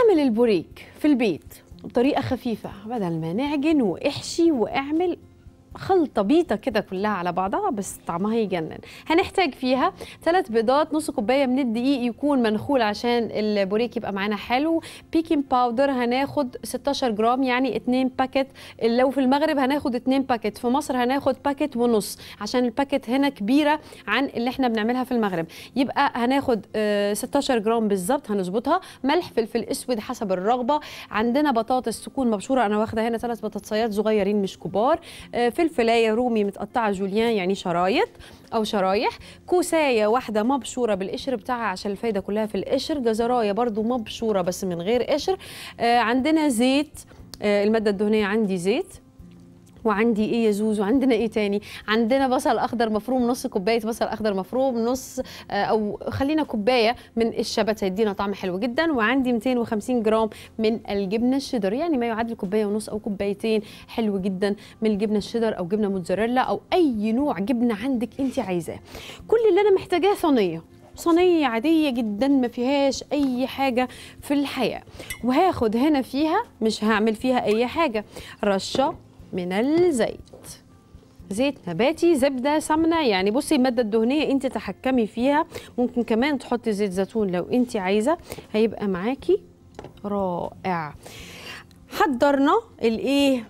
اعمل البوريك في البيت بطريقه خفيفه بدل ما نعجن واحشي واعمل خلطه بيضه كده كلها على بعضها بس طعمها يجنن هنحتاج فيها ثلاث بيضات نص كوبايه من الدقيق يكون منخول عشان البوريك يبقى معانا حلو بيكنج باودر هناخد 16 جرام يعني 2 باكت لو في المغرب هناخد 2 باكت في مصر هناخد باكت ونص عشان الباكت هنا كبيره عن اللي احنا بنعملها في المغرب يبقى هناخد آه، 16 جرام بالظبط هنظبطها ملح فلفل اسود حسب الرغبه عندنا بطاطس تكون مبشوره انا واخده هنا ثلاث بطاطسيات صغيرين مش كبار آه، فلفلايه رومي متقطعه جوليان يعني شرايط او شرايح كوسايه واحده مبشوره بالقشر بتاعها عشان الفايده كلها في القشر جزرايه برضو مبشوره بس من غير قشر آه، عندنا زيت آه، الماده الدهنيه عندي زيت وعندي ايه يا زوزو عندنا ايه تاني عندنا بصل اخضر مفروم نص كوبايه بصل اخضر مفروم نص آه، او خلينا كوبايه من الشبت هيدينا طعم حلو جدا وعندي 250 جرام من الجبنه الشيدر يعني ما يعادل كوبايه ونص او كوبايتين حلو جدا من الجبنه الشيدر او جبنه موتزاريلا او اي نوع جبنه عندك انت عايزاه كل اللي انا محتاجاه صينيه صينية عادية جدا ما فيهاش أي حاجة في الحياة وهاخد هنا فيها مش هعمل فيها أي حاجة رشة من الزيت زيت نباتي زبده سمنه يعني بصي الماده الدهنيه انت تحكمي فيها ممكن كمان تحطي زيت زيتون لو انت عايزه هيبقى معاكي رائع حضرنا الايه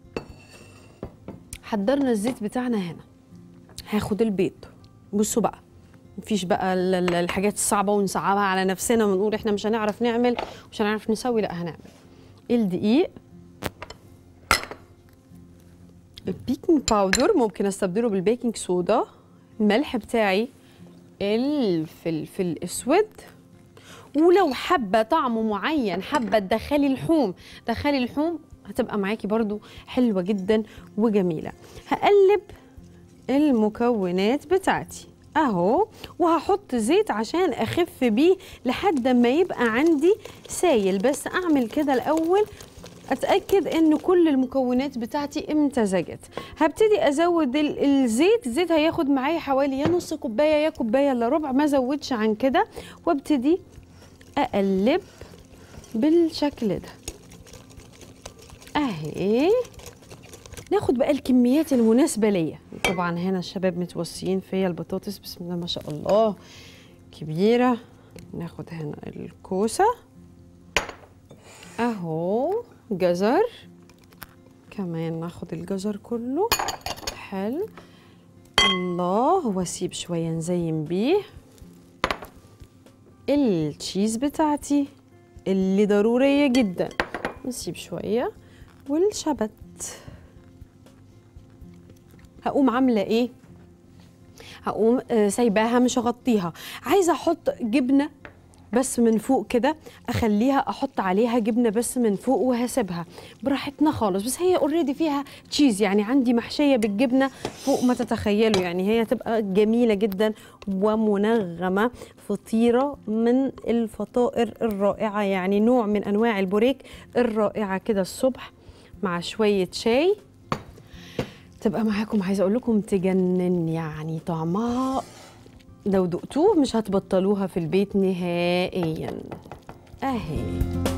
حضرنا الزيت بتاعنا هنا هاخد البيض بصوا بقى مفيش بقى ال- ال- الحاجات الصعبه ونصعبها على نفسنا ونقول احنا مش هنعرف نعمل مش هنعرف نسوي لا هنعمل الدقيق البيكنج باودر ممكن استبدله بالبيكنج صودا الملح بتاعي الفلفل الاسود ولو حابه طعم معين حابه تدخلي لحوم دخلي لحوم هتبقى معاكي برضو حلوه جدا وجميله هقلب المكونات بتاعتي اهو وهحط زيت عشان اخف بيه لحد ما يبقى عندي سايل بس اعمل كده الاول اتاكد ان كل المكونات بتاعتي امتزجت هبتدي ازود ال- الزيت الزيت هياخد معايا حوالي يا نص كوبايه يا كوبايه الا ربع ما زودش عن كده وابتدي اقلب بالشكل ده اهي ناخد بقى الكميات المناسبه ليا طبعا هنا الشباب متوصيين فيا البطاطس بسم الله ما شاء الله كبيره ناخد هنا الكوسه اهو جزر كمان ناخد الجزر كله حلو الله واسيب شويه نزين بيه التشيز بتاعتي اللي ضروريه جدا نسيب شويه والشبت هقوم عامله ايه هقوم آه، سايباها مش هغطيها عايزه احط جبنه بس من فوق كده اخليها احط عليها جبنه بس من فوق وهسيبها براحتنا خالص بس هي اوريدي فيها تشيز يعني عندي محشيه بالجبنه فوق ما تتخيلوا يعني هي تبقى جميله جدا ومنغمه فطيره من الفطائر الرائعه يعني نوع من انواع البوريك الرائعه كده الصبح مع شويه شاي تبقى معاكم عايزه اقول لكم تجنن يعني طعمها لو دقتوه مش هتبطلوها في البيت نهائيا اهي